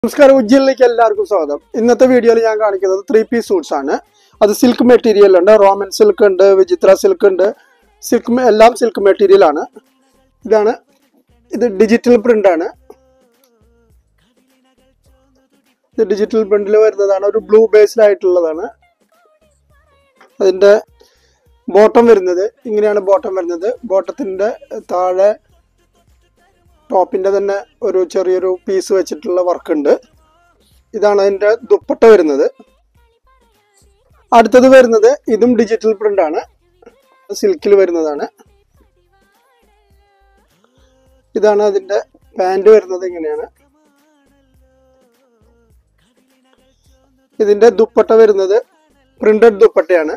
നമസ്കാരം ഉജ്ജലിലേക്ക് എല്ലാവർക്കും സ്വാഗതം ഇന്നത്തെ വീഡിയോയിൽ ഞാൻ കാണിക്കുന്നത് ത്രീ പീസ് സൂട്ട്സ് ആണ് അത് സിൽക്ക് മെറ്റീരിയൽ ഉണ്ട് റോമൻ സിൽക്ക് ഉണ്ട് വിചിത്ര സിൽക്ക് ഉണ്ട് സിൽക്ക് എല്ലാം സിൽക്ക് മെറ്റീരിയൽ ആണ് ഇതാണ് ഇത് ഡിജിറ്റൽ പ്രിന്റ് ആണ് ഇത് ഡിജിറ്റൽ പ്രിന്റിൽ വരുന്നതാണ് ഒരു ബ്ലൂ ബേസ്ഡ് ആയിട്ടുള്ളതാണ് അതിന്റെ ബോട്ടം വരുന്നത് ഇങ്ങനെയാണ് ബോട്ടം വരുന്നത് ബോട്ടത്തിന്റെ താഴെ ടോപ്പിന്റെ തന്നെ ഒരു ചെറിയൊരു പീസ് വെച്ചിട്ടുള്ള വർക്ക് ഉണ്ട് ഇതാണ് അതിന്റെ ദുപ്പട്ട വരുന്നത് അടുത്തത് വരുന്നത് ഇതും ഡിജിറ്റൽ പ്രിന്റ് ആണ് സിൽക്കിൽ വരുന്നതാണ് ഇതാണ് അതിന്റെ പാന്റ് വരുന്നത് ഇങ്ങനെയാണ് ഇതിന്റെ ദുപ്പട്ട വരുന്നത് പ്രിന്റഡ് ദുപ്പട്ടയാണ്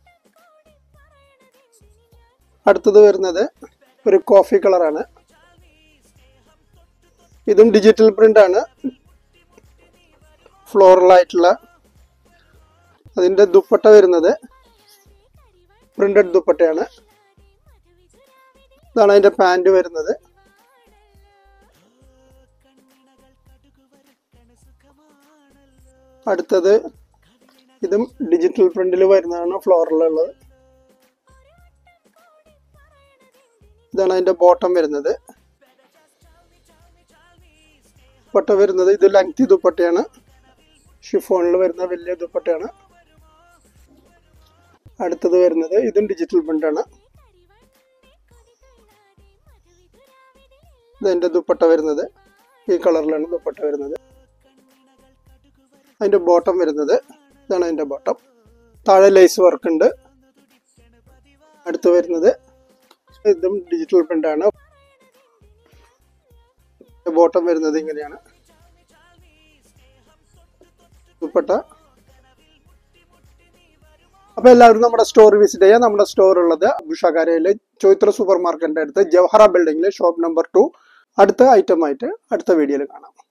അടുത്തത് വരുന്നത് ഒരു കോഫി കളറാണ് ഇതും ഡിജിറ്റൽ പ്രിന്റ് ആണ് ഫ്ലോറൽ ആയിട്ടുള്ള അതിന്റെ ദുപ്പട്ട വരുന്നത് പ്രിന്റഡ് ദുപ്പട്ടയാണ് ഇതാണ് അതിന്റെ പാന്റ് വരുന്നത് അടുത്തത് ഇതും ഡിജിറ്റൽ പ്രിന്റിൽ വരുന്നതാണ് ഫ്ലോറിലുള്ളത് ഇതാണ് അതിന്റെ ബോട്ടം വരുന്നത് ദുപ്പട്ട വരുന്നത് ഇത് ലെങ്തി ദുപ്പട്ടയാണ് ഷിഫോണിൽ വരുന്ന വലിയ ദുപ്പട്ടയാണ് അടുത്തത് വരുന്നത് ഇതും ഡിജിറ്റൽ പ്രിന്റാണ് ഇതിന്റെ ദുപ്പട്ട വരുന്നത് ഈ കളറിലാണ് ദുപ്പട്ട വരുന്നത് അതിന്റെ ബോട്ടം വരുന്നത് ഇതാണ് അതിന്റെ ബോട്ടം താഴെ ലേസ് വർക്ക് ഉണ്ട് അടുത്ത് വരുന്നത് ഇതും ഡിജിറ്റൽ പ്രിന്റാണ് ബോട്ടം വരുന്നത് ഇങ്ങനെയാണ് ദുപ്പട്ട അപ്പൊ എല്ലാവരും നമ്മുടെ സ്റ്റോർ വിസിറ്റ് ചെയ്യാം നമ്മുടെ സ്റ്റോർ ഉള്ളത് അബുഷാകാരയിലെ ചോയ്ത്ര സൂപ്പർ മാർക്കറ്റിന്റെ അടുത്ത് ജവഹറ ബിൽഡിംഗിലെ ഷോപ്പ് നമ്പർ ടു അടുത്ത ഐറ്റം ആയിട്ട് അടുത്ത വീഡിയോയിൽ കാണാം